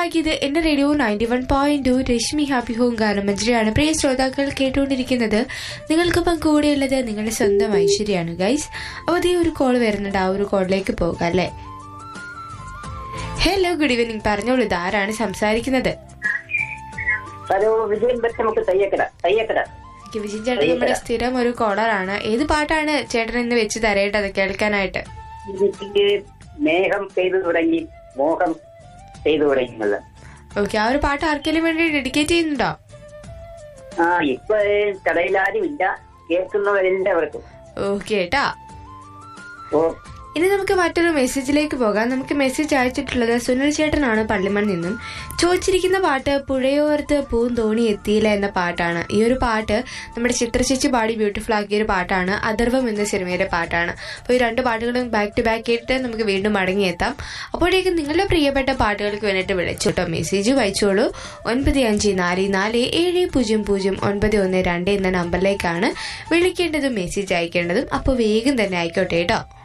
back ഇത് എന്റെ radio ninety one point two Rashmi happy home ഗാനമഞ്ജരിയാണ് പ്രിയ ശ്രോതാക്കൾ കേട്ടുകൊണ്ടിരിക്കുന്നത് നിങ്ങൾക്കൊപ്പം കൂടെയുള്ളത് നിങ്ങളുടെ സ്വന്തം ഐശ്വര്യാണ് ഗൈസ് അപ്പോൾ അതേ ഒരു കോൾ വരുന്നുണ്ട് ആ ഒരു കോളിലേക്ക് പോകാം അല്ലേ ഹലോ ഗുഡ് ഈവനിങ് പറഞ്ഞോളൂ ഇതാരാണ് സംസാരിക്കുന്നത് ഹലോ വിജയൻ നമുക്ക് തയ്യക്കട തയ്യക്കട എനിക്ക് വിജയൻ ചേട്ടൻ നമ്മുടെ സ്ഥിരം ഒരു കോളറാണ് ഏത് പാട്ടാണ് ചേട്ടൻ ഇന്ന് വെച്ച് തരേണ്ടത് കേൾക്കാനായിട്ട് എനിക്ക് മേഘം പെയ്തു തുടങ്ങി മോഹം പെയ്തു തുടങ്ങിയത് ഓക്കെ ആ ഒരു പാട്ട് ആർക്കെങ്കിലും വേണ്ടി ഡെഡിക്കേറ്റ് ചെയ്യുന്നുണ്ടോ ആ ഇപ്പൊ കടയിലാരും ഇല്ല കേൾക്കുന്നവരെല്ലാവർക്കും ഓക്കെ ഏട്ടാ ഓ ഇനി നമുക്ക് മറ്റൊരു മെസ്സേജിലേക്ക് പോകാം നമുക്ക് മെസ്സേജ് അയച്ചിട്ടുള്ളത് സുനിൽ ചേട്ടനാണ് പള്ളിമൺ നിന്നും ചോദിച്ചിരിക്കുന്ന പാട്ട് പുഴയോർത്ത് പൂന്തോണി എത്തിയില്ല എന്ന പാട്ടാണ് ഈ ഒരു പാട്ട് നമ്മുടെ ചിത്രചേച്ചി പാടി ബ്യൂട്ടിഫുൾ ആക്കിയ ഒരു പാട്ടാണ് അഥർവം എന്ന സിനിമയിലെ പാട്ടാണ് അപ്പോൾ ഈ രണ്ട് പാട്ടുകളും ബാക്ക് ടു ബാക്ക് കേട്ടിട്ട് നമുക്ക് വീണ്ടും മടങ്ങിയെത്താം അപ്പോഴേക്കും നിങ്ങളുടെ പ്രിയപ്പെട്ട പാട്ടുകൾക്ക് വേണ്ടിയിട്ട് വിളിച്ചോട്ടോ മെസ്സേജ് വായിച്ചോളൂ ഒൻപത് അഞ്ച് നാല് നാല് ഏഴ് പൂജ്യം പൂജ്യം ഒൻപത് ഒന്ന് രണ്ട് എന്ന നമ്പറിലേക്കാണ് വിളിക്കേണ്ടതും മെസ്സേജ് അയക്കേണ്ടതും അപ്പോൾ വേഗം തന്നെ ആയിക്കോട്ടെ കേട്ടോ